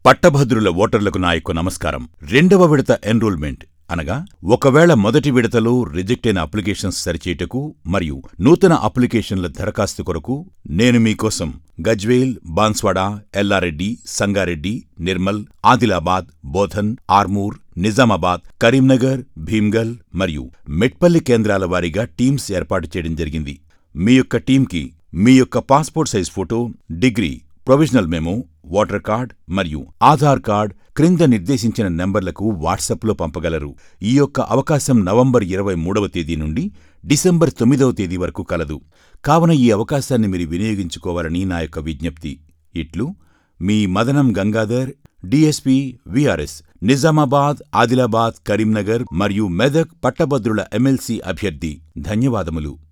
పట్టభద్రుల ఓటర్లకు నా యొక్క నమస్కారం రెండవ విడత ఎన్రోల్మెంట్ అనగా ఒకవేళ మొదటి విడతలో రిజెక్ట్ అయిన అప్లికేషన్స్ సరిచేయుటకు మరియు నూతన అప్లికేషన్ల దరఖాస్తు కొరకు నేను మీకోసం గజ్వేల్ బాన్స్వాడ ఎల్లారెడ్డి సంగారెడ్డి నిర్మల్ ఆదిలాబాద్ బోధన్ ఆర్మూర్ నిజామాబాద్ కరీంనగర్ భీమ్గల్ మరియు మెట్పల్లి కేంద్రాల వారీగా టీమ్స్ ఏర్పాటు చేయడం జరిగింది మీ యొక్క టీంకి మీ యొక్క passport size photo degree provisional memo voter card మరియు ఆధార్ కార్డ్ క్రింద నిర్దేశించిన నంబర్లకు వాట్సాప్లో పంపగలరు ఈ యొక్క అవకాశం నవంబర్ ఇరవై మూడవ తేదీ నుండి డిసెంబర్ తొమ్మిదవ తేదీ వరకు కలదు కావున ఈ అవకాశాన్ని మీరు వినియోగించుకోవాలని నా యొక్క విజ్ఞప్తి ఇట్లు మీ మదనం గంగాధర్ డిఎస్పి విఆర్ఎస్ నిజామాబాద్ ఆదిలాబాద్ కరీంనగర్ మరియు మెదక్ పట్టభద్రుల ఎమ్మెల్సీ అభ్యర్థి ధన్యవాదములు